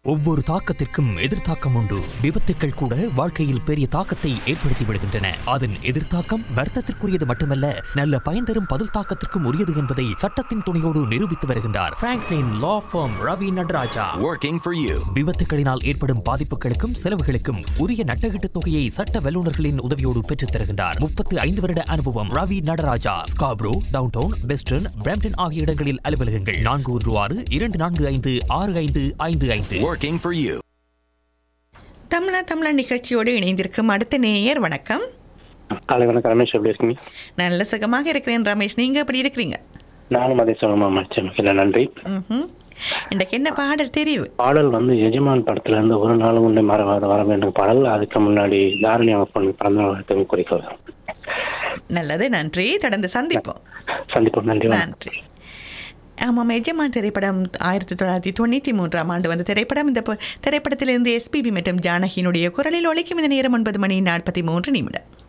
ஒவ்வொரு தாக்கத்திற்கும் எதிர்த்தாக்கம் உண்டு விபத்துக்கள் கூட வாழ்க்கையில் பெரிய தாக்கத்தை ஏற்படுத்தி விடுகின்றன அதன் எதிர்த்தாக்கம் வர்த்தத்திற்குரியது மட்டுமல்ல நல்ல பயன் தரும் பதில் தாக்கத்திற்கும் உரியது என்பதை சட்டத்தின் துணையோடு நிரூபித்து வருகின்றார் Franklin law firm Ravi Nataraja Working for you. விபத்துகளினால் ஏற்படும் பாதிப்புகளுக்கும் செலவுகளுக்கும் உரிய நட்டகீட்டு தொகையை சட்ட வல்லுநர்களின் உதவியோடு பெற்றுத் தருகின்றார் முப்பத்து ஐந்து வருட அனுபவம் Ravi Nataraja Scarborough downtown western Brampton ஆகிய இடங்களில் அலுவலகங்கள் நான்கு ஒன்று ஆறு இரண்டு நான்கு ஐந்து ஆறு ஐந்து ஐந்து ஐந்து Working for you. தமிழா தமிழா நிகழ்ச்சியோடு இணைந்திருக்கும் அடுத்த நேயர் வணக்கம் காலை வணக்கம் ரமேஷ் எப்படி இருக்கீங்க நல்ல சுகமாக இருக்கிறேன் ரமேஷ் நீங்க எப்படி இருக்கிறீங்க நானும் அதே சொல்லமா மச்சமிக்கல நன்றி ம்ஹும். இன்றைக்கு என்ன பாடல் தெரிவு பாடல் வந்து எஜமான் படத்துல இருந்து ஒரு நாள் முன்னே மறவாத வர வேண்டும் பாடல் அதுக்கு முன்னாடி தாரணி அவங்க பொண்ணு பிறந்த வாழ்த்தும் குறிக்க நல்லது நன்றி தொடர்ந்து சந்திப்போம் சந்திப்போம் நன்றி வணக்கம். நன்றி ஆமாம் எஜமான் திரைப்படம் ஆயிரத்தி தொள்ளாயிரத்தி தொண்ணூற்றி மூன்றாம் ஆண்டு வந்த திரைப்படம் இந்த ப- திரைப்படத்திலிருந்து எஸ்பிபி மற்றும் ஜானகியினுடைய குரலில் ஒழிக்கும் இந்த நேரம் ஒன்பது மணி நாற்பத்தி மூன்று நிமிடம்